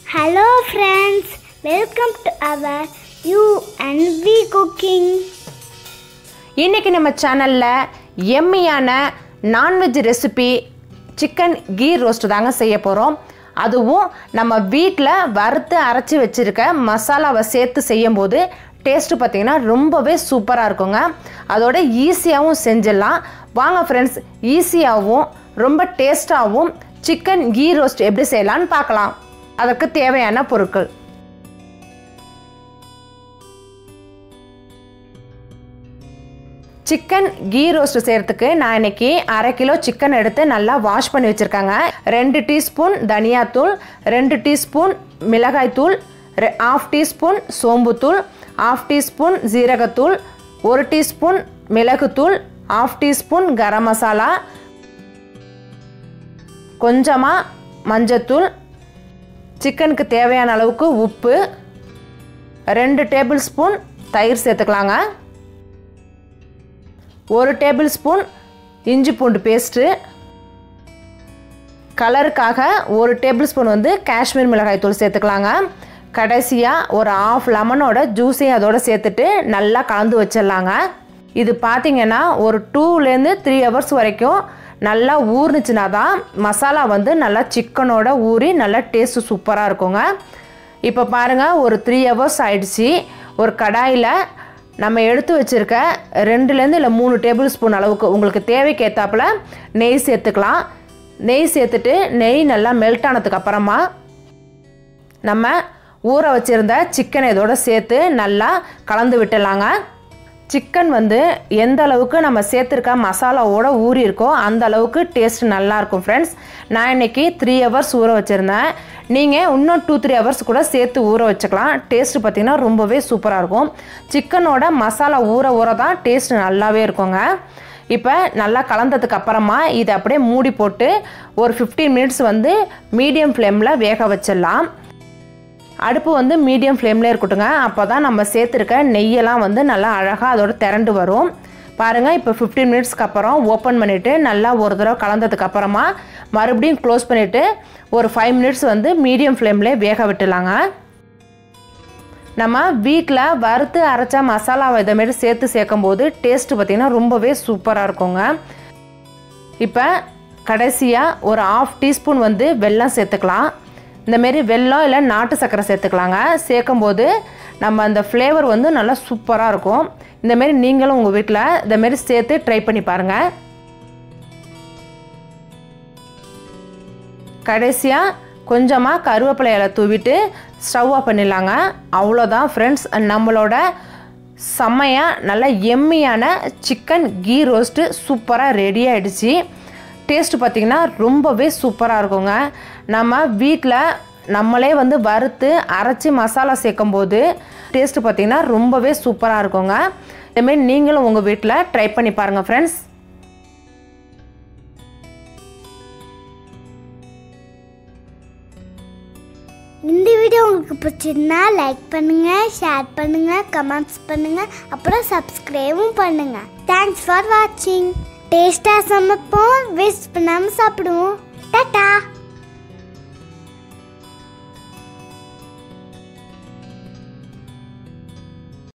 Hello friends, welcome to our You and We Cooking. இன்னைக்கு நம்ம சேனலில் எம்மியான non veg recipe chicken ghee roast தாங்க செய்ய போகிறோம் அதுவும் நம்ம வீட்டில் வறுத்து அரைச்சி வச்சுருக்க மசாலாவை சேர்த்து செய்யும்போது டேஸ்ட்டு பார்த்தீங்கன்னா ரொம்பவே சூப்பராக இருக்குங்க அதோட ஈஸியாகவும் செஞ்சிடலாம் வாங்க ஃப்ரெண்ட்ஸ் ஈஸியாகவும் ரொம்ப டேஸ்ட்டாகவும் சிக்கன் கீ ரோஸ்ட் எப்படி செய்யலான்னு பார்க்கலாம் அதற்கு தேவையான பொருட்கள் சிக்கன் கீ ரோஸ்ட் செய்கிறதுக்கு நான் இன்னைக்கு அரை கிலோ சிக்கன் எடுத்து நல்லா வாஷ் பண்ணி வச்சுருக்காங்க ரெண்டு டீஸ்பூன் தனியாத்தூள் ரெண்டு டீஸ்பூன் மிளகாய்த்தூள் ஆஃப் டீஸ்பூன் சோம்புத்தூள் ஆஃப் டீஸ்பூன் ஜீரகத்தூள் ஒரு டீஸ்பூன் மிளகுத்தூள் ஆஃப் டீஸ்பூன் கரம் மசாலா கொஞ்சமாக மஞ்சத்தூள் சிக்கனுக்கு தேவையான அளவுக்கு உப்பு ரெண்டு டேபிள் ஸ்பூன் தயிர் சேர்த்துக்கலாங்க ஒரு டேபிள் ஸ்பூன் இஞ்சி பூண்டு பேஸ்ட்டு கலருக்காக ஒரு டேபிள் ஸ்பூன் வந்து காஷ்மீர் மிளகாய் தூள் சேர்த்துக்கலாங்க கடைசியாக ஒரு ஆஃப் லெமனோட ஜூஸையும் அதோட சேர்த்துட்டு நல்லா கலந்து வச்சிடலாங்க இது பார்த்தீங்கன்னா ஒரு டூலேருந்து த்ரீ ஹவர்ஸ் வரைக்கும் நல்லா ஊறுனுச்சுனா தான் மசாலா வந்து நல்லா சிக்கனோட ஊறி நல்லா டேஸ்ட்டு சூப்பராக இருக்குங்க இப்போ பாருங்கள் ஒரு த்ரீ ஹவர்ஸ் ஆயிடுச்சு ஒரு கடாயில் நம்ம எடுத்து வச்சுருக்க ரெண்டுலேருந்து இல்லை மூணு டேபிள் ஸ்பூன் அளவுக்கு உங்களுக்கு தேவைக்கு ஏற்றாப்புல நெய் சேர்த்துக்கலாம் நெய் சேர்த்துட்டு நெய் நல்லா மெல்ட் ஆனதுக்கு அப்புறமா நம்ம ஊற வச்சுருந்த சிக்கனை இதோட சேர்த்து நல்லா கலந்து விட்டுடலாங்க சிக்கன் வந்து எந்த அளவுக்கு நம்ம சேர்த்துருக்க மசாலாவோட ஊறி இருக்கோ அந்த அளவுக்கு டேஸ்ட் நல்லாயிருக்கும் ஃப்ரெண்ட்ஸ் நான் இன்றைக்கி த்ரீ ஹவர்ஸ் ஊற வச்சுருந்தேன் நீங்கள் இன்னும் டூ த்ரீ ஹவர்ஸ் கூட சேர்த்து ஊற வச்சுக்கலாம் டேஸ்ட்டு பார்த்திங்கன்னா ரொம்பவே சூப்பராக இருக்கும் சிக்கனோட மசாலா ஊற ஊற தான் டேஸ்ட் நல்லாவே இருக்குங்க இப்போ நல்லா கலந்ததுக்கு அப்புறமா இதை அப்படியே மூடி போட்டு ஒரு ஃபிஃப்டீன் மினிட்ஸ் வந்து மீடியம் ஃப்ளேமில் வேக வச்சிடலாம் அடுப்பு வந்து மீடியம் ஃப்ளேம்லேயே இருக்கட்டுங்க அப்போ தான் நம்ம சேர்த்துருக்க நெய்யெல்லாம் வந்து நல்லா அழகாக அதோட திரண்டு வரும் பாருங்கள் இப்போ ஃபிஃப்டீன் மினிட்ஸ்க்கு அப்புறம் ஓப்பன் பண்ணிவிட்டு நல்லா ஒரு தடவை கலந்ததுக்கு அப்புறமா மறுபடியும் க்ளோஸ் பண்ணிவிட்டு ஒரு ஃபைவ் மினிட்ஸ் வந்து மீடியம் ஃப்ளேம்லேயே வேக விட்டுலாங்க நம்ம வீட்டில் வறுத்து அரைச்ச மசாலாவை இதமாரி சேர்த்து சேர்க்கும்போது டேஸ்ட்டு பார்த்திங்கன்னா ரொம்பவே சூப்பராக இருக்குங்க இப்போ கடைசியாக ஒரு ஆஃப் டீஸ்பூன் வந்து வெல்லம் சேர்த்துக்கலாம் இந்தமாரி வெல்லம் இல்லை நாட்டு சர்க்கரை சேர்த்துக்கலாங்க சேர்க்கும்போது நம்ம அந்த ஃப்ளேவர் வந்து நல்லா சூப்பராக இருக்கும் இந்தமாரி நீங்களும் உங்கள் வீட்டில் இந்தமாரி சேர்த்து ட்ரை பண்ணி பாருங்கள் கடைசியாக கொஞ்சமாக கருவேப்பிலை இலை தூவிட்டு ஸ்டவ் ஆஃப் பண்ணிடலாங்க அவ்வளோதான் ஃப்ரெண்ட்ஸ் நம்மளோட செம்மையாக நல்ல எம்மியான சிக்கன் கீ ரோஸ்ட்டு சூப்பராக ரெடி ஆகிடுச்சு டேஸ்ட்டு பார்த்திங்கன்னா ரொம்பவே சூப்பராக இருக்குங்க நம்ம வீட்டில் நம்மளே வந்து வறுத்து அரைச்சி மசாலா சேர்க்கும் போது டேஸ்ட்டு பார்த்திங்கன்னா ரொம்பவே சூப்பராக இருக்குங்க இதேமாரி நீங்களும் உங்கள் வீட்டில் ட்ரை பண்ணி பாருங்கள் ஃப்ரெண்ட்ஸ் இந்த வீடியோ உங்களுக்கு பிடிச்சிருந்தா லைக் பண்ணுங்க ஷேர் பண்ணுங்க கமெண்ட்ஸ் பண்ணுங்க அப்புறம் சப்ஸ்கிரைபும் பண்ணுங்க தேங்க்ஸ் ஃபார் வாட்சிங் டேஸ்டாக சமைப்போம் வேஸ்ட் பண்ணாமல் சாப்பிடுவோம் டாட்டா